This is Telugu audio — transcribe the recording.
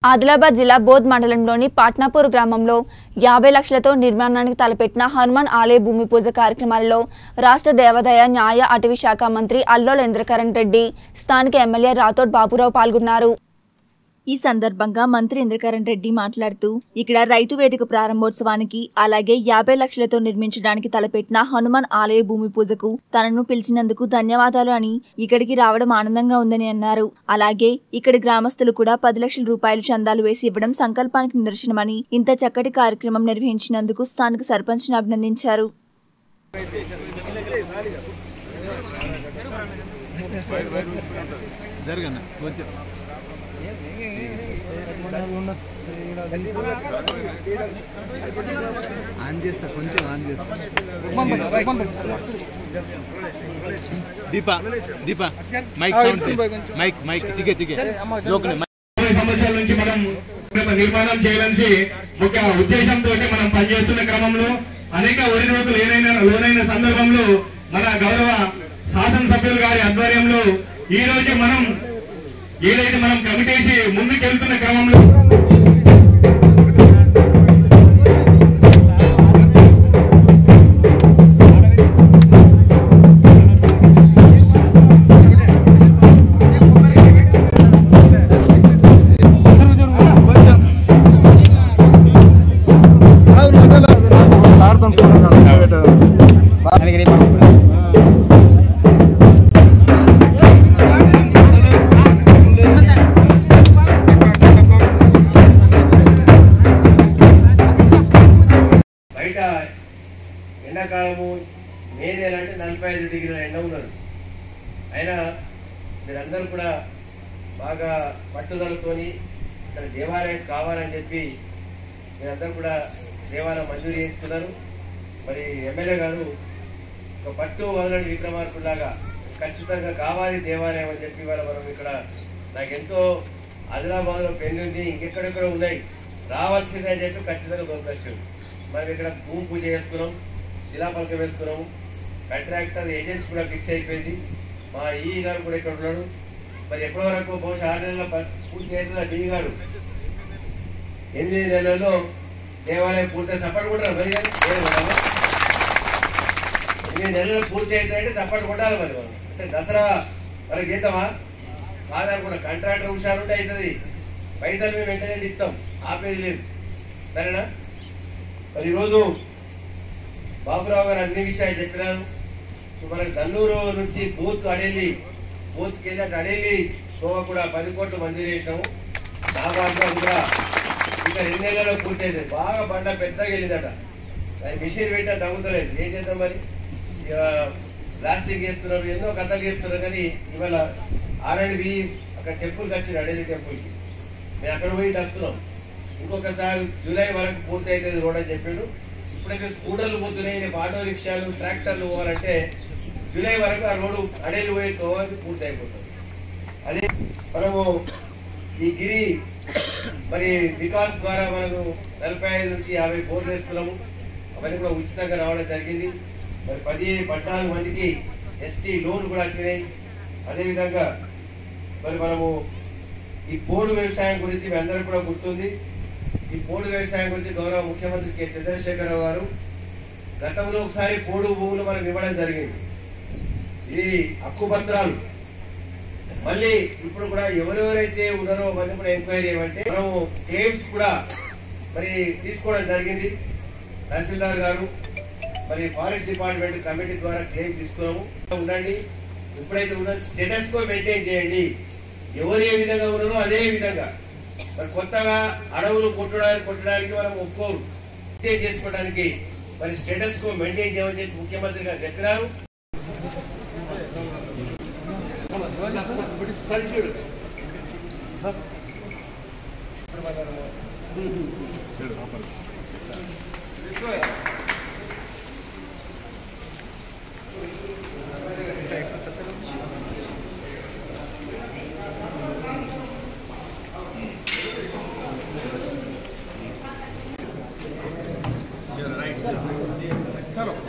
ఆదిలాబాద్ జిల్లా బోధ్ మండలంలోని పాట్నాపూర్ గ్రామంలో యాభై లక్షలతో నిర్మాణానికి తలపెట్టిన హనుమాన్ ఆలయ భూమి పూజ కార్యక్రమాలలో రాష్ట్ర దేవాదాయ న్యాయ అటవీ శాఖ మంత్రి అల్లోల ఇంద్రకరణ్ రెడ్డి స్థానిక ఎమ్మెల్యే రాథోడ్ బాబురావు పాల్గొన్నారు ఈ సందర్భంగా మంత్రి ఇంద్రకరణ్ రెడ్డి మాట్లాడుతూ ఇక్కడ రైతు వేదిక ప్రారంభోత్సవానికి అలాగే యాభై లక్షలతో నిర్మించడానికి తలపెట్టిన హనుమాన్ ఆలయ భూమి పూజకు తనను పిలిచినందుకు ధన్యవాదాలు అని ఇక్కడికి రావడం ఆనందంగా ఉందని అన్నారు అలాగే ఇక్కడి గ్రామస్తులు కూడా పది లక్షల రూపాయలు చందాలు వేసి ఇవ్వడం సంకల్పానికి నిదర్శనమని ఇంత చక్కటి కార్యక్రమం నిర్వహించినందుకు స్థానిక సర్పంచ్ని అభినందించారు జరగన్న కొంచెం ఆన్ చేస్తా కొంచెం ఆన్ చేస్తా దీప దీప మైక్ సౌండ్ మైక్ మైక్ చిగే చిగే లోకల్ ఇరవై సంవత్సరాల నుంచి మనం ఒక నిర్మాణం చేయాలని ఒక ఉద్దేశంతో మనం పనిచేస్తున్న క్రమంలో అనేక ఒడిదుడుకులు ఏదైనా లోనైన సందర్భంలో మన గౌరవ శాసనసభ్యులు గారి ఆధ్వర్యంలో ఈ రోజు మనం ఏదైతే మనం కమిటేసి ముందుకెళ్తున్న క్రమంలో బయట ఎండాకాలము మే నెల అంటే నలభై ఐదు డిగ్రీల ఎండ ఉన్నది అయినా మీరందరూ కూడా బాగా పట్టుదలతోని ఇక్కడ దేవాలయం కావాలని చెప్పి మీరందరూ కూడా దేవాలయం మంజూరు చేయించుకున్నారు మరి ఎమ్మెల్యే గారు ఒక పట్టు వదలని విక్రమార్కులాగా ఖచ్చితంగా కావాలి దేవాలయం అని చెప్పి వాళ్ళ మనం ఇక్కడ నాకు ఎంతో ఆదిలాబాద్ లో పెళ్లి ఉంది ఇంకెక్కడెక్కడ ఉన్నాయి రావాల్సిందే అని చెప్పి ఖచ్చితంగా దొరకచ్చు మనం ఇక్కడ భూమి పూజ చేసుకున్నాం శిలాపలకం వేసుకున్నాము కాంట్రాక్టర్ ఏజెన్సీ కూడా ఫిక్స్ అయిపోయింది మా ఈ గారు కూడా ఇక్కడ ఉన్నాడు మరి ఎప్పటి వరకు బహుశా ఆరు నెలల ప- పూర్తి అవుతుందా బీ గారు ఎనిమిది నెలల్లో దేవాలయం పూర్తి సపోర్ట్ కూడా మరి గారు? ఏం కొట్టాలా? ఎనిమిది నెలలు పూర్తి అవుతాయంటే సపోర్ట్ కొట్టాలి మరి మనం అంటే దసరా మనకి జీతమా కాదనుకున్న కాంట్రాక్టర్ హుషారు ఉంటే అవుతుంది పైసలు మేము వెంటనే ఇస్తాం ఆపేది లేదు సరేనా మరి ఈరోజు బాబురావు గారు అన్ని విషయాలు చెప్పినారు ఇప్పుడు మనకి దన్నూరు నుంచి బూత్ అడేలి బూత్కి వెళ్ళి అటు అడేలి తోవ కూడా పది కోట్లు మంజూరు చేసినాము నాగార్జున కూడా ఇంకా రెండు నెలల్లో పూర్తి అవుతుంది బాగా బండ పెద్దగా వెళ్ళిందట అది మిషన్ పెట్టినా తగ్గుతలేదు ఏం చేద్దాం మరి ఇక ప్లాస్టిక్ చేస్తున్నారు ఎన్నో కథలు చేస్తున్నారు కానీ ఇవాళ ఆర్ అండ్ బి అక్కడ టెంపుల్కి వచ్చింది అడేలి టెంపుల్కి మేము అక్కడ పోయి వస్తున్నాం ఇంకొకసారి జూలై వరకు పూర్తి అవుతుంది రోడ్ అని చెప్పిండు ఇప్పుడైతే స్కూటర్లు పోతున్నాయి రేపు ఆటో రిక్షాలు ట్రాక్టర్లు పోవాలంటే జూలై వరకు ఆ రోడ్డు అడేలు పోయి తోవాలి పూర్తి అయిపోతుంది అదే మనము ఈ గిరి మరి వికాస్ ద్వారా మనము నలభై ఐదు నుంచి యాభై బోర్లు వేసుకున్నాము అవన్నీ కూడా ఉచితంగా రావడం జరిగింది మరి పది పద్నాలుగు మందికి ఎస్టీ లోన్ కూడా వచ్చినాయి అదేవిధంగా మరి మనము ఈ పోడు వ్యవసాయం గురించి మీ అందరికీ కూడా గుర్తుంది ఈ పోడు వ్యవసాయం గురించి గౌరవ ముఖ్యమంత్రి కె చంద్రశేఖరరావు గారు గతంలో ఒకసారి పోడు భూములు మనం ఇవ్వడం జరిగింది ఇది హక్కు పత్రాలు మళ్ళీ ఇప్పుడు కూడా ఎవరెవరైతే ఉన్నారో అవన్నీ కూడా ఎంక్వైరీ ఏమంటే మనము క్లెయిమ్స్ కూడా మరి తీసుకోవడం జరిగింది తహసీల్దార్ గారు మరి ఫారెస్ట్ డిపార్ట్మెంట్ కమిటీ ద్వారా క్లెయిమ్ తీసుకున్నాము ఉండండి ఇప్పుడైతే ఉన్న స్టేటస్ కో మెయింటైన్ చేయండి ఎవరు ఏ విధంగా ఉన్నారో అదే విధంగా మరి కొత్తగా అడవులు కొట్టడానికి కొట్టడానికి మనం ఒప్పుకోరు మెయింటైన్ చేసుకోవడానికి మరి స్టేటస్ కో మెయింటైన్ చేయమని చెప్పి ముఖ్యమంత్రి గారు చెప్పినారు